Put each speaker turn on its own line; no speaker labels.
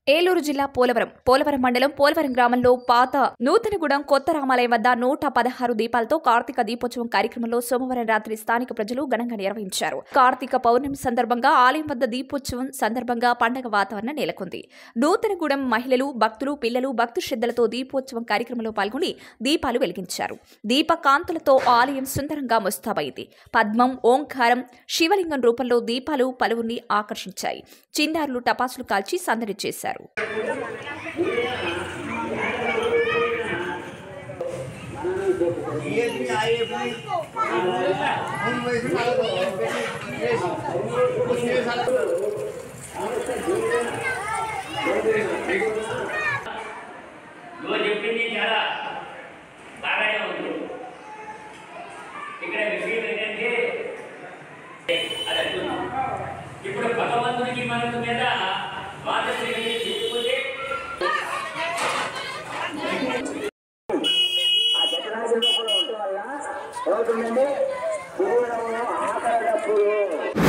ఏలూరు జిల్లా పోలవరం పోలవరం మండలం పోలవరం గ్రామంలో పాత నూతనగూడెం కొత్త రామాలయం వద్ద నూట పదహారు దీపాలతో కార్తీక దీపోత్సవం కార్యక్రమంలో సోమవారం రాత్రి స్థానిక ప్రజలు ఘనంగా నిర్వహించారు కార్తీక పౌర్ణమి సందర్భంగా ఆలయం వద్ద దీపోత్సవం సందర్భంగా పండగ వాతావరణం నెలకొంది నూతనగూడెం మహిళలు భక్తులు పిల్లలు భక్తు శ్రద్ధలతో దీపోత్సవం కార్యక్రమంలో పాల్గొని దీపాలు వెలిగించారు దీప కాంతులతో ఆలయం సుందరంగా ముస్తాబైంది పద్మం ఓంకారం శివలింగం రూపంలో దీపాలు పలువురిని ఆకర్షించాయి చిన్నారులు టపాసులు కాల్చి సందడి చేశారు
నువ్వు చెప్పింది చాలా బాగానే ఉంది ఇక్కడ విషయం ఏంటంటే అది అద్భుతం. ఇప్పుడు భగవంతుడికి మనకు మీద స్వాతంత్ర్యం తీసుకుంటే
ఆ చక్రాలు కూడా ఉండటం వల్ల ఏమవుతుందంటే శరీరంలో ఆకలినప్పుడు